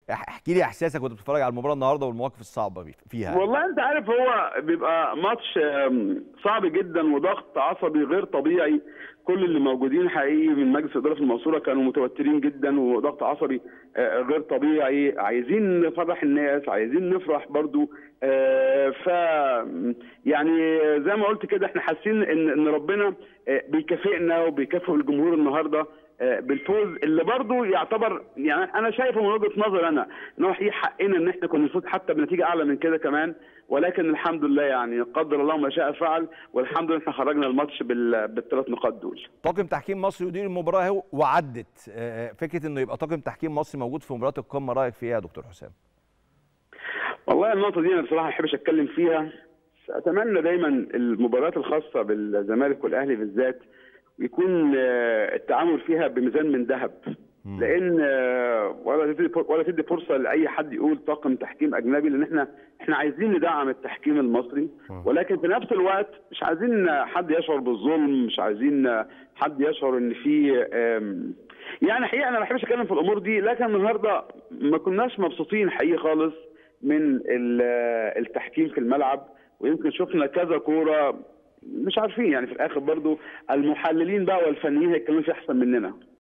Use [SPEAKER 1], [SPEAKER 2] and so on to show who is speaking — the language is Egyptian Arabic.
[SPEAKER 1] احكي لي احساسك وانت بتتفرج على المباراه النهارده والمواقف الصعبه فيها
[SPEAKER 2] والله انت عارف هو بيبقى ماتش آم، صعب جدا وضغط عصبي غير طبيعي كل اللي موجودين حقيقي من مجلس اداره المنصوره كانوا متوترين جدا وضغط عصبي آه، غير طبيعي عايزين نفرح الناس عايزين نفرح برضو آه، ف يعني زي ما قلت كده احنا حاسين ان ان ربنا آه، بيكافئنا وبيكافئ الجمهور النهارده آه، بالفوز اللي برضو يعتبر يعني انا شايفه من وجهه نظر انا ان هو حقيقي حقنا ان احنا كنا نفوز حتى بنتيجه اعلى من كده كمان ولكن الحمد لله يعني قدر الله ما شاء فعل والحمد لله احنا خرجنا الماتش بال- بالثلاث نقاط دول
[SPEAKER 1] طاقم تحكيم مصري يدير المباراه اهو وعدت آه، فكره انه يبقى طاقم تحكيم مصري موجود في مباراه القمه رايك فيها يا دكتور حسام
[SPEAKER 2] والله النقطة دي أنا بصراحة ما بحبش أتكلم فيها أتمنى دايما المباريات الخاصة بالزمالك والأهلي بالذات يكون آه، التعامل فيها بميزان من ذهب لأن آه، ولا تدي ولا تدي فرصة لأي حد يقول طاقم تحكيم أجنبي لأن إحنا إحنا عايزين ندعم التحكيم المصري ولكن في نفس الوقت مش عايزين حد يشعر بالظلم مش عايزين حد يشعر إن في آم، يعني حقيقة أنا ما بحبش أتكلم في الأمور دي لكن النهاردة ما كناش مبسوطين حقيقي خالص من ال- التحكيم في الملعب ويمكن شفنا كذا كوره مش عارفين يعني في الاخر برضو المحللين بقى والفنيين هيتكلموا فيه احسن مننا